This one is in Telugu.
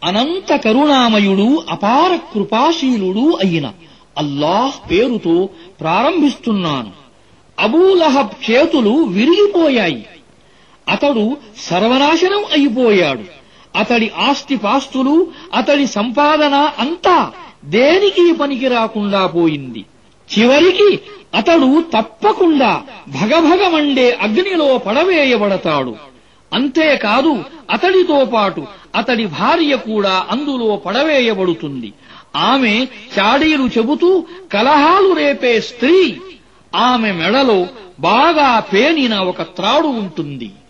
అనంత కరుణామయుడు అపార కృపాశీలుడు అయిన అల్లాహ్ పేరుతో ప్రారంభిస్తున్నాను అబూలహబ్ చేతులు విరిగిపోయాయి అతడు సర్వనాశనం అయిపోయాడు అతడి ఆస్తిపాస్తులు అతడి సంపాదన అంతా దేనికి పనికి రాకుండా పోయింది చివరికి అతడు తప్పకుండా భగభగమండే అగ్నిలో పడవేయబడతాడు అంతేకాదు అతడితో పాటు అతడి భార్య కూడా అందులో పడవేయబడుతుంది ఆమె చాడీలు చెబుతూ కలహాలు రేపే స్త్రీ ఆమె మెడలో బాగా పేనిన ఒక త్రాడు ఉంటుంది